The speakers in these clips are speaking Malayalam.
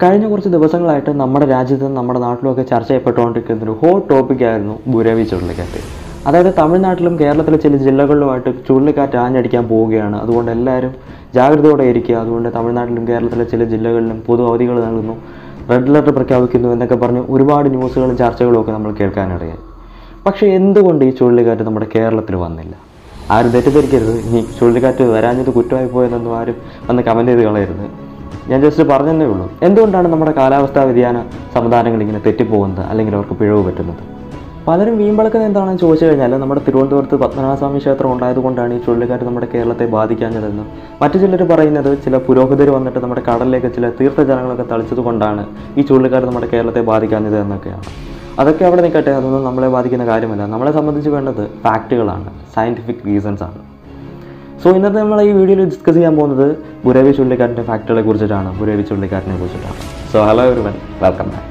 കഴിഞ്ഞ കുറച്ച് ദിവസങ്ങളായിട്ട് നമ്മുടെ രാജ്യത്തും നമ്മുടെ നാട്ടിലുമൊക്കെ ചർച്ച ചെയ്യപ്പെട്ടുകൊണ്ടിരിക്കുന്ന ഒരു ഹോട്ട് ടോപ്പിക്കായിരുന്നു ബുരവി ചുഴലിക്കാറ്റ് അതായത് തമിഴ്നാട്ടിലും കേരളത്തിലെ ചില ജില്ലകളിലുമായിട്ട് ചുഴലിക്കാറ്റ് ആഞ്ഞടിക്കാൻ പോവുകയാണ് അതുകൊണ്ട് എല്ലാവരും ജാഗ്രതയോടെ ഇരിക്കുക അതുകൊണ്ട് തമിഴ്നാട്ടിലും കേരളത്തിലെ ചില ജില്ലകളിലും പൊതു അവധികൾ നൽകുന്നു റെഡ് അലർട്ട് പ്രഖ്യാപിക്കുന്നു എന്നൊക്കെ പറഞ്ഞ് ഒരുപാട് ന്യൂസുകളും ചർച്ചകളും ഒക്കെ നമ്മൾ കേൾക്കാനിടയായി പക്ഷേ എന്തുകൊണ്ട് ഈ ചുഴലിക്കാറ്റ് നമ്മുടെ കേരളത്തിൽ വന്നില്ല ആരും തെറ്റിദ്ധരിക്കരുത് ഇനി ചുഴലിക്കാറ്റ് വരാഞ്ഞത് കുറ്റമായി പോയതെന്നും ആരും വന്ന് കമൻറ്റ് ചെയ്ത് കളയരുത് ഞാൻ ജസ്റ്റ് പറഞ്ഞതേ ഉള്ളൂ എന്തുകൊണ്ടാണ് നമ്മുടെ കാലാവസ്ഥാ വ്യതിയാന സംവിധാനങ്ങൾ ഇങ്ങനെ തെറ്റിപ്പോകുന്നത് അല്ലെങ്കിൽ അവർക്ക് പിഴവ് പറ്റുന്നത് പലരും വീമ്പളക്കുന്നത് എന്താണെന്ന് ചോദിച്ചു കഴിഞ്ഞാൽ നമ്മുടെ തിരുവനന്തപുരത്ത് പത്മനാഭസ്വാമി ക്ഷേത്രം ഉണ്ടായതുകൊണ്ടാണ് ഈ ചുഴലിക്കാറ്റ് നമ്മുടെ കേരളത്തെ ബാധിക്കാഞ്ഞതെന്നും മറ്റു ചിലർ പറയുന്നത് ചില പുരോഹിതർ വന്നിട്ട് നമ്മുടെ കടലിലേക്ക് ചില തീർത്ഥജലങ്ങളൊക്കെ തളിച്ചത് കൊണ്ടാണ് ഈ ചുഴലിക്കാറ്റ് നമ്മുടെ കേരളത്തെ ബാധിക്കാഞ്ഞത് എന്നൊക്കെയാണ് അതൊക്കെ അവിടെ നിൽക്കട്ടെ അതൊന്നും നമ്മളെ ബാധിക്കുന്ന കാര്യമല്ല നമ്മളെ സംബന്ധിച്ച് വേണ്ടത് ഫാക്റ്റുകളാണ് സയൻറ്റിഫിക് റീസൺസ് ആണ് സോ ഇന്നത്തെ നമ്മൾ ഈ വീഡിയോയിൽ ഡിസ്കസ് ചെയ്യാൻ പോകുന്നത് ബുരവി ചുഴലിക്കാറ്റിൻ്റെ ഫാക്റ്റുകളെ കുറിച്ചിട്ടാണ് ബുരവി ചുഴലിക്കാറ്റിനെ കുറിച്ചിട്ടാണ് so hello everyone welcome back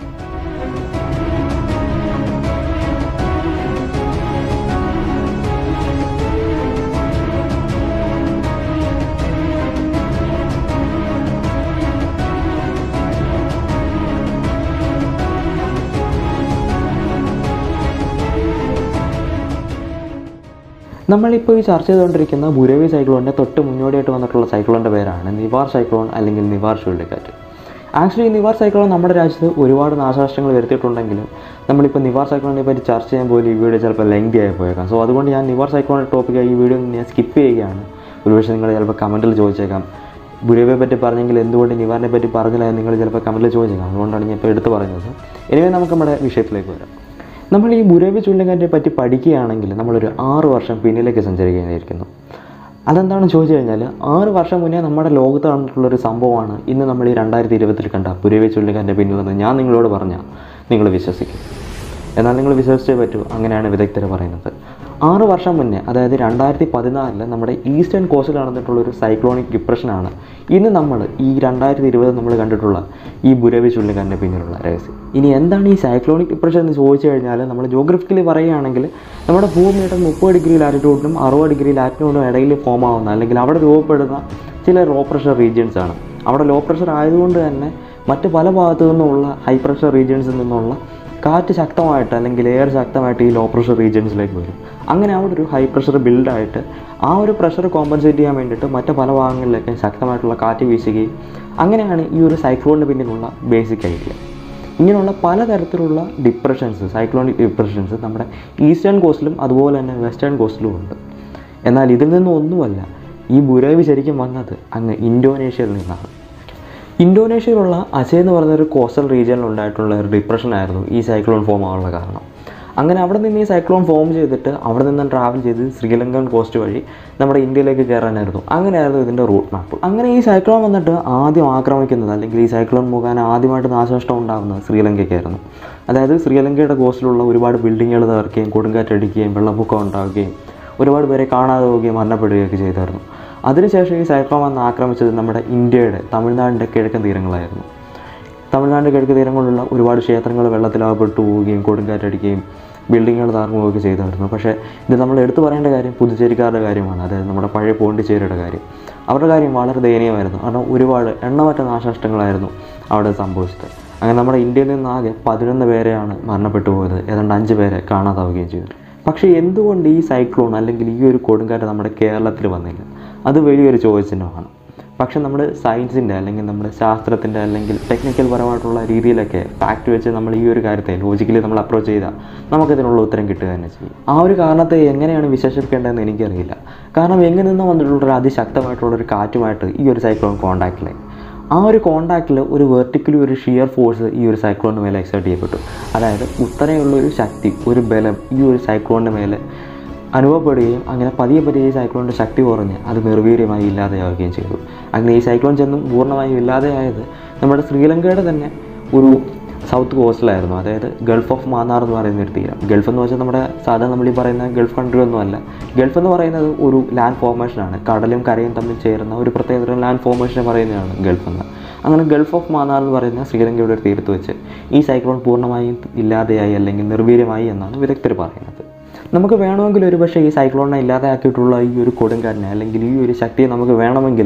നമ്മളിപ്പോൾ ഈ ചർച്ച ചെയ്തുകൊണ്ടിരിക്കുന്ന ബുരവി സൈക്ലോണിൻ്റെ തൊട്ട് മുന്നോടിയായിട്ട് വന്നിട്ടുള്ള സൈക്ലോണിൻ്റെ പേരാണ് നിവാർ സൈക്ലോൺ അല്ലെങ്കിൽ നിവാർ ചുഴലിക്കാറ്റ് ആക്ച്വലി നിവാർ സൈക്ലോൺ നമ്മുടെ രാജ്യത്ത് ഒരുപാട് നാശനഷ്ടങ്ങൾ വരുത്തിയിട്ടുണ്ടെങ്കിലും നമ്മളിപ്പോൾ നിവാർ സൈക്ലോണിനെ പറ്റി ചർച്ച ചെയ്യാൻ പോലും ഈ വീഡിയോ ചിലപ്പോൾ ലെങ്തി ആയി പോയേക്കാം സോ അതുകൊണ്ട് ഞാൻ നിവാർ സൈക്ലോണിൻ്റെ ടോപ്പിക്ക് ഈ വീഡിയോ ഞാൻ സ്കിപ്പ് ചെയ്യുകയാണ് ഒരുപക്ഷെ നിങ്ങൾ ചിലപ്പോൾ കമൻറ്റിൽ ചോദിച്ചേക്കാം ബുരവിയെ പറ്റി പറഞ്ഞെങ്കിൽ എന്തുകൊണ്ട് നിവാറിനെ പറ്റി പറഞ്ഞില്ല എന്ന് നിങ്ങൾ ചിലപ്പോൾ കമൻറ്റിൽ ചോദിച്ചേക്കാം അതുകൊണ്ടാണ് ഞാൻ ഇപ്പോൾ എടുത്ത് പറയുന്നത് ഇനിവേ നമുക്ക് നമ്മുടെ വിഷയത്തിലേക്ക് വരാം നമ്മൾ ഈ ബുരവി ചുഴലിക്കാറ്റിനെ പറ്റി പഠിക്കുകയാണെങ്കിൽ നമ്മളൊരു ആറ് വർഷം പിന്നിലേക്ക് സഞ്ചരിക്കേണ്ടിയിരിക്കുന്നു അതെന്താണെന്ന് ചോദിച്ചു കഴിഞ്ഞാൽ ആറ് വർഷം മുന്നേ നമ്മുടെ ലോകത്ത് നടന്നിട്ടുള്ളൊരു സംഭവമാണ് ഇന്ന് നമ്മൾ ഈ രണ്ടായിരത്തി ഇരുപത്തിൽ കണ്ട ബുരവി ചുഴലിക്കാറ്റിൻ്റെ പിന്നിലെന്ന് ഞാൻ നിങ്ങളോട് പറഞ്ഞാൽ നിങ്ങൾ വിശ്വസിക്കും എന്നാൽ നിങ്ങൾ വിശ്വസിച്ചേ പറ്റൂ അങ്ങനെയാണ് വിദഗ്ധർ പറയുന്നത് ആറ് വർഷം മുന്നേ അതായത് രണ്ടായിരത്തി പതിനാലില് നമ്മുടെ ഈസ്റ്റേൺ കോസ്റ്റിൽ നടന്നിട്ടുള്ള ഒരു സൈക്ലോണിക് ഡിപ്രഷനാണ് ഇന്ന് നമ്മൾ ഈ രണ്ടായിരത്തി ഇരുപത് നമ്മൾ കണ്ടിട്ടുള്ള ഈ ബുരവി ചുഴലിക്കാരൻ്റെ പിന്നിലുള്ള രഹസ്യം ഇനി എന്താണ് ഈ സൈക്ലോണിക് ഡിപ്രഷൻ എന്ന് ചോദിച്ചു കഴിഞ്ഞാൽ നമ്മൾ ജോഗ്രഫിക്കലി പറയുകയാണെങ്കിൽ നമ്മുടെ ഭൂമിയുടെ മുപ്പത് ഡിഗ്രി ലാറ്റിറ്റ്യൂഡിനും അറുപത് ഡിഗ്രി ലാറ്റിറ്റ്യൂഡിനും ഇടയിൽ ഫോം ആവുന്ന അല്ലെങ്കിൽ അവിടെ രൂപപ്പെടുന്ന ചില ലോ പ്രഷർ റീജിയൻസ് ആണ് അവിടെ ലോ പ്രഷർ ആയതുകൊണ്ട് തന്നെ മറ്റ് പല ഭാഗത്തു നിന്നുള്ള ഹൈ പ്രഷർ റീജിയൻസിൽ നിന്നുള്ള കാറ്റ് ശക്തമായിട്ട് അല്ലെങ്കിൽ എയർ ശക്തമായിട്ട് ഈ ലോ പ്രഷർ റീജിയൻസിലേക്ക് വരും അങ്ങനെ അവിടെ ഒരു ഹൈ പ്രഷർ ബിൽഡായിട്ട് ആ ഒരു പ്രഷർ കോമ്പൻസേറ്റ് ചെയ്യാൻ വേണ്ടിയിട്ട് മറ്റ് പല ഭാഗങ്ങളിലേക്ക് ശക്തമായിട്ടുള്ള കാറ്റ് വീശുകയും അങ്ങനെയാണ് ഈ ഒരു സൈക്ലോണിന് പിന്നിലുള്ള ബേസിക് ഐഡിയ ഇങ്ങനെയുള്ള പലതരത്തിലുള്ള ഡിപ്രഷൻസ് സൈക്ലോണിക് ഡിപ്രഷൻസ് നമ്മുടെ ഈസ്റ്റേൺ കോസ്റ്റിലും അതുപോലെ തന്നെ വെസ്റ്റേൺ കോസ്റ്റിലും ഉണ്ട് എന്നാൽ ഇതിൽ നിന്നും ഒന്നുമല്ല ഈ ബുരവി ശരിക്കും വന്നത് അങ്ങ് ഇന്തോനേഷ്യയിൽ നിന്നാണ് ഇന്തോനേഷ്യയിലുള്ള അസേ എന്ന് പറയുന്ന ഒരു കോസ്റ്റൽ റീജിയനിൽ ഉണ്ടായിട്ടുള്ള ഒരു ഡിപ്രഷനായിരുന്നു ഈ സൈക്ലോൺ ഫോം ആവാനുള്ള കാരണം അങ്ങനെ അവിടെ നിന്ന് ഈ സൈക്ലോൺ ഫോം ചെയ്തിട്ട് അവിടെ നിന്ന് ട്രാവൽ ചെയ്ത് ശ്രീലങ്കൻ കോസ്റ്റ് വഴി നമ്മുടെ ഇന്ത്യയിലേക്ക് കയറാനായിരുന്നു അങ്ങനെയായിരുന്നു ഇതിൻ്റെ റൂട്ട് മാപ്പ് അങ്ങനെ ഈ സൈക്ലോൺ വന്നിട്ട് ആദ്യം ആക്രമിക്കുന്നത് അല്ലെങ്കിൽ ഈ സൈക്ലോൺ മുഖേന ആദ്യമായിട്ട് നാശനഷ്ടം ഉണ്ടാകുന്നത് ശ്രീലങ്കയ്ക്കായിരുന്നു അതായത് ശ്രീലങ്കയുടെ കോസ്റ്റിലുള്ള ഒരുപാട് ബിൽഡിങ്ങുകൾ തകർക്കുകയും കൊടുങ്കാറ്റടിക്കുകയും വെള്ളപ്പൊക്കം ഉണ്ടാവുകയും ഒരുപാട് പേരെ കാണാതെ പോവുകയും മരണപ്പെടുകയൊക്കെ ചെയ്തായിരുന്നു അതിനുശേഷം ഈ സൈക്ലോൺ വന്ന് ആക്രമിച്ചത് നമ്മുടെ ഇന്ത്യയുടെ തമിഴ്നാടിൻ്റെ കിഴക്കൻ തീരങ്ങളായിരുന്നു തമിഴ്നാടിൻ്റെ കിഴക്ക് തീരങ്ങളിലുള്ള ഒരുപാട് ക്ഷേത്രങ്ങൾ വെള്ളത്തിലാകപ്പെട്ടു പോവുകയും കൊടുങ്കാറ്റടിക്കുകയും ബിൽഡിങ്ങുകൾ തകർന്നു പോവുകയൊക്കെ ചെയ്തായിരുന്നു പക്ഷേ ഇത് നമ്മൾ എടുത്തു പറയേണ്ട കാര്യം പുതുച്ചേരിക്കാരുടെ കാര്യമാണ് അതായത് നമ്മുടെ പഴയ പോണ്ടിച്ചേരിയുടെ കാര്യം അവരുടെ കാര്യം വളരെ ദയനീയമായിരുന്നു കാരണം ഒരുപാട് എണ്ണമറ്റ നാശനഷ്ടങ്ങളായിരുന്നു അവിടെ സംഭവിച്ചത് അങ്ങനെ നമ്മുടെ ഇന്ത്യയിൽ നിന്നാകെ പതിനൊന്ന് പേരെയാണ് മരണപ്പെട്ടു പോയത് ഏതാണ്ട് അഞ്ച് പേരെ കാണാതാവുകയും ചെയ്തു പക്ഷേ എന്തുകൊണ്ട് ഈ സൈക്ലോൺ അല്ലെങ്കിൽ ഈ ഒരു കൊടുങ്കാറ്റ് നമ്മുടെ കേരളത്തിൽ വന്നില്ല അത് വലിയൊരു ചോദ്യചിഹ്നമാണ് പക്ഷെ നമ്മൾ സയൻസിൻ്റെ അല്ലെങ്കിൽ നമ്മുടെ ശാസ്ത്രത്തിൻ്റെ അല്ലെങ്കിൽ ടെക്നിക്കൽ പരമായിട്ടുള്ള രീതിയിലൊക്കെ ഫാക്ട് വെച്ച് നമ്മൾ ഈ ഒരു കാര്യത്തെ ലോജിക്കലി നമ്മൾ അപ്രോച്ച് ചെയ്താൽ നമുക്കിതിനുള്ള ഉത്തരം കിട്ടുക തന്നെ ചെയ്യും ആ ഒരു കാരണത്തെ എങ്ങനെയാണ് വിശേഷിപ്പിക്കേണ്ടതെന്ന് എനിക്കറിയില്ല കാരണം എങ്ങനെ നിന്ന് വന്നിട്ടുള്ള ഒരു അതിശക്തമായിട്ടുള്ള ഒരു കാറ്റുമായിട്ട് ഈ ഒരു സൈക്ലോൺ കോണ്ടാക്റ്റിലായി ആ ഒരു കോണ്ടാക്റ്റിൽ ഒരു വെർട്ടിക്കലി ഒരു ഷിയർ ഫോഴ്സ് ഈ ഒരു സൈക്ലോണിന് മേലെ എക്സേർട്ട് ചെയ്യപ്പെട്ടു അതായത് ഉത്തരയുള്ള ഒരു ശക്തി ഒരു ബലം ഈ ഒരു സൈക്ലോണിന് മേലെ അനുഭവപ്പെടുകയും അങ്ങനെ പതിയെ പതിയെ ഈ സൈക്ലോണിൻ്റെ ശക്തി കുറഞ്ഞ് അത് നിർവീര്യമായി ഇല്ലാതെയാവുകയും ചെയ്തു അങ്ങനെ ഈ സൈക്ലോൺ ചെന്നും പൂർണ്ണമായും ഇല്ലാതെയായത് നമ്മുടെ ശ്രീലങ്കയുടെ തന്നെ ഒരു സൗത്ത് കോസ്റ്റിലായിരുന്നു അതായത് ഗൾഫ് ഓഫ് മാന്നാർ എന്ന് പറയുന്ന ഒരു തീരം ഗൾഫ് എന്ന് വെച്ചാൽ നമ്മുടെ സാധാരണ നമ്മൾ ഈ പറയുന്ന ഗൾഫ് കൺട്രി ഒന്നുമല്ല ഗൾഫ് എന്ന് പറയുന്നത് ഒരു ലാൻഡ് ഫോർമേഷനാണ് കടലും കരയും തമ്മിൽ ചേരുന്ന ഒരു പ്രത്യേകതരം ലാൻഡ് ഫോർമേഷനെ പറയുന്നതാണ് ഗൾഫ് എന്ന് അങ്ങനെ ഗൾഫ് ഓഫ് മാന്നാർ എന്ന് പറയുന്ന ശ്രീലങ്കയുടെ ഒരു തീരത്ത് വെച്ച് ഈ സൈക്ലോൺ പൂർണ്ണമായും ഇല്ലാതെയായി അല്ലെങ്കിൽ നിർവീര്യമായി എന്നാണ് വിദഗ്ധർ പറയുന്നത് നമുക്ക് വേണമെങ്കിൽ ഒരു പക്ഷേ ഈ സൈക്ലോണിനെ ഇല്ലാതെയാക്കിയിട്ടുള്ള ഈ ഒരു കൊടുങ്കാറ്റിനെ അല്ലെങ്കിൽ ഈ ഒരു ശക്തിയെ നമുക്ക് വേണമെങ്കിൽ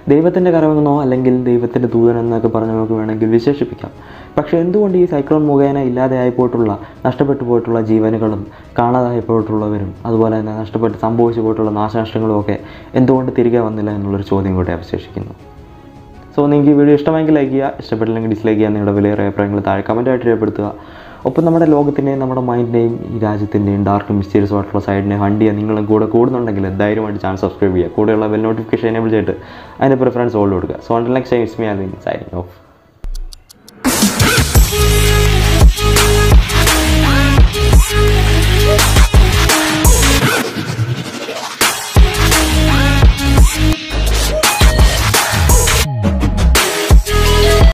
ദൈവത്തിൻ്റെ കരമെന്നോ അല്ലെങ്കിൽ ദൈവത്തിൻ്റെ ദൂതൻ എന്നൊക്കെ പറഞ്ഞ് നമുക്ക് വേണമെങ്കിൽ വിശേഷിപ്പിക്കാം പക്ഷേ എന്തുകൊണ്ട് ഈ സൈക്ലോൺ മുഖേന ഇല്ലാതെയായി പോയിട്ടുള്ള നഷ്ടപ്പെട്ടു പോയിട്ടുള്ള ജീവനുകളും കാണാതായി പോയിട്ടുള്ളവരും അതുപോലെ തന്നെ നഷ്ടപ്പെട്ട് സംഭവിച്ചു പോയിട്ടുള്ള നാശനഷ്ടങ്ങളും ഒക്കെ എന്തുകൊണ്ട് തിരികെ വന്നില്ല എന്നുള്ളൊരു ചോദ്യം കൂടെ അവശേഷിക്കുന്നു സോ നിങ്ങൾക്ക് ഈ വീഡിയോ ഇഷ്ടമെങ്കിൽ ലൈക്ക് ചെയ്യുക ഇഷ്ടപ്പെട്ടില്ലെങ്കിൽ ഡിസ്ലൈക്ക് ചെയ്യുക നിങ്ങളുടെ വിലയേറിയ അഭിപ്രായങ്ങൾ താഴെ കമൻറ്റായിട്ട് രേഖപ്പെടുത്തുക ഒപ്പം നമ്മുടെ ലോകത്തിൻ്റെയും നമ്മുടെ മൈൻഡിൻ്റെയും ഈ രാജ്യത്തിൻ്റെയും ഡാർക്ക് മിസ്റ്റീരിയസ് ആയിട്ടുള്ള സൈഡിനെ ഹണ്ട് ചെയ്യുക നിങ്ങളും കൂടെ കൂടുന്നുണ്ടെങ്കിൽ ധൈര്യമായിട്ട് ചാനൽ സബ്സ്ക്രൈബ് ചെയ്യുക കൂടെയുള്ള ബെൽ നോട്ടിഫിക്കേഷൻ എനേബിൾ ചെയ്തിട്ട് അതിൻ്റെ പ്രിഫറൻസ് ഓൾഡ് കൊടുക്കുക so until next time it's me R signing of